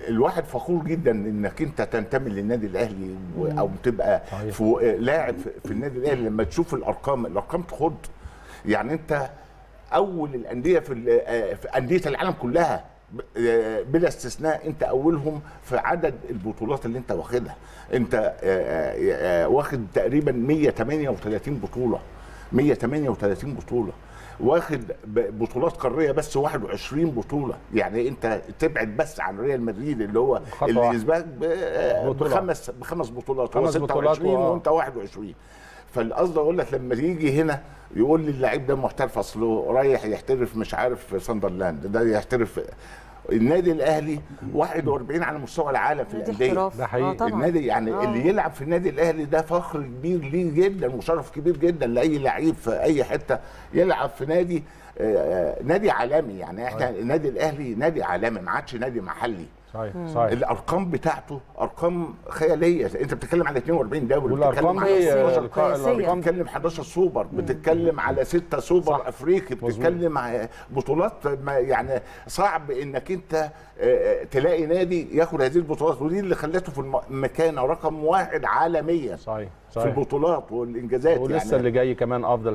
الواحد فخور جدا انك انت تنتمي للنادي الاهلي و- او تبقى صحيح. في لاعب في- في النادي الاهلي لما تشوف الارقام الارقام تخض يعني انت اول الانديه في ال- آه، في انديه العالم كلها ب- آه، بلا استثناء انت اولهم في عدد البطولات اللي انت واخدها انت آه، آه، آه، واخد تقريبا 138 بطوله 138 بطوله واخد ب- بطولات قاريه بس 21 بطوله يعني انت تبعد بس عن ريال مدريد اللي هو خطوة اللي واحدة. يسبقك ب- بطولة. بخمس بخمس بطولات هو خمس بطولات 26 و- وانت 21 فالقصد اقول لك لما يجي هنا يقول لي اللعيب ده محترف اصله رايح يحترف مش عارف في ساندرلاند ده يحترف النادي الاهلي 41 على مستوى العالم في نادي الانديه احتراف ده حقيقي. آه طبعا النادي يعني آه. اللي يلعب في النادي الاهلي ده فخر كبير ليه جدا وشرف كبير جدا لاي لعيب في اي حته يلعب في نادي آه، آه، نادي عالمي يعني احنا النادي الاهلي نادي عالمي ما عادش نادي محلي صحيح صحيح الارقام بتاعته ارقام خياليه انت بتتكلم على 42 دوري والارقام بتتكلم دي على قياسية. 16 الق- قياسية. الارقام بتتكلم 11 سوبر بتتكلم على 6 سوبر صح. صح. افريقي مظبوط. بتتكلم على بطولات ما يعني صعب انك انت آه، آه، تلاقي نادي ياخد هذه البطولات ودي اللي خلته في الم- المكانه رقم واحد عالميا صحيح في صحيح البطولات والانجازات ولسه اللي جاي كمان افضل